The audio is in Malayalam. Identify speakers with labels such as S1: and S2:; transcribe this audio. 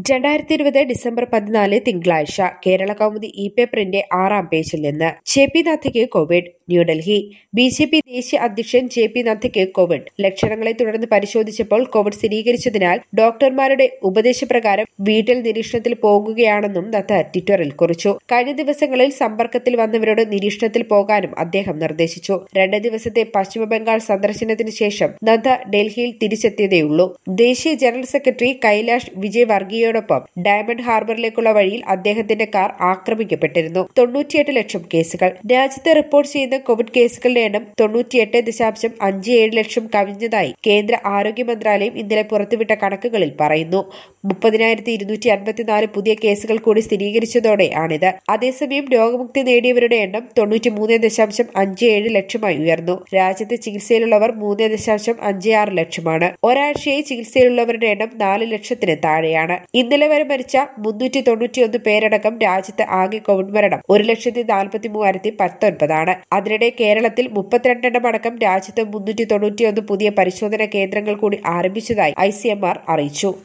S1: രണ്ടായിരത്തി ഇരുപത് ഡിസംബർ പതിനാല് തിങ്കളാഴ്ച കേരള കൗമുദി ഇ പേപ്പറിന്റെ ആറാം പേജിൽ നിന്ന് ജെ പി നദ്ദയ്ക്ക് covid New Delhi B J P ദേശീയ അധ്യക്ഷൻ ജെ പി നദ്ദയ്ക്ക് കോവിഡ് ലക്ഷണങ്ങളെ തുടർന്ന് പരിശോധിച്ചപ്പോൾ കോവിഡ് സ്ഥിരീകരിച്ചതിനാൽ ഡോക്ടർമാരുടെ ഉപദേശപ്രകാരം വീട്ടിൽ നിരീക്ഷണത്തിൽ പോകുകയാണെന്നും നദ്ദ ട്വിറ്ററിൽ കുറിച്ചു കഴിഞ്ഞ ദിവസങ്ങളിൽ സമ്പർക്കത്തിൽ വന്നവരോട് നിരീക്ഷണത്തിൽ പോകാനും അദ്ദേഹം നിർദ്ദേശിച്ചു രണ്ട് ദിവസത്തെ പശ്ചിമബംഗാൾ സന്ദർശനത്തിന് ശേഷം നദ്ദ ഡൽഹിയിൽ തിരിച്ചെത്തിയതേയുള്ളൂ ദേശീയ ജനറൽ സെക്രട്ടറി കൈലാഷ് വിജയ് വർഗീയയോടൊപ്പം ഡയമണ്ട് ഹാർബറിലേക്കുള്ള വഴിയിൽ അദ്ദേഹത്തിന്റെ കാർ ആക്രമിക്കപ്പെട്ടിരുന്നു തൊണ്ണൂറ്റിയെട്ട് ലക്ഷം കേസുകൾ രാജ്യത്ത് റിപ്പോർട്ട് ചെയ്യുന്ന കോവിഡ് കേസുകളുടെ എണ്ണം തൊണ്ണൂറ്റിയെട്ട് ദശാംശം അഞ്ച് ഏഴ് ലക്ഷം കവിഞ്ഞതായി കേന്ദ്ര ആരോഗ്യ മന്ത്രാലയം ഇന്നലെ പുറത്തുവിട്ട കണക്കുകളിൽ പറയുന്നു മുപ്പതിനായിരത്തി ഇരുന്നൂറ്റി അൻപത്തിനാല് പുതിയ കേസുകൾ കൂടി സ്ഥിരീകരിച്ചതോടെയാണിത് അതേസമയം രോഗമുക്തി നേടിയവരുടെ എണ്ണം തൊണ്ണൂറ്റിമൂന്ന് ദശാംശം അഞ്ച് ഏഴ് ലക്ഷമായി ഉയർന്നു രാജ്യത്ത് ചികിത്സയിലുള്ളവർ മൂന്ന് ദശാംശം അഞ്ച് ആറ് ലക്ഷമാണ് ഒരാഴ്ചയായി ചികിത്സയിലുള്ളവരുടെ എണ്ണം നാല് ലക്ഷത്തിന് താഴെയാണ് ഇന്നലെ വരെ മരിച്ച മുന്നൂറ്റി തൊണ്ണൂറ്റിയൊന്ന് പേരടക്കം രാജ്യത്ത് ആകെ കോവിഡ് മരണം ഒരു ലക്ഷത്തി നാൽപ്പത്തി മൂവായിരത്തി പത്തൊൻപതാണ് അതിനിടെ കേരളത്തിൽ മുപ്പത്തിരണ്ടെണ്ണം അടക്കം രാജ്യത്ത് മുന്നൂറ്റി തൊണ്ണൂറ്റിയൊന്ന് പുതിയ പരിശോധനാ കേന്ദ്രങ്ങൾ കൂടി ആരംഭിച്ചതായി ഐ അറിയിച്ചു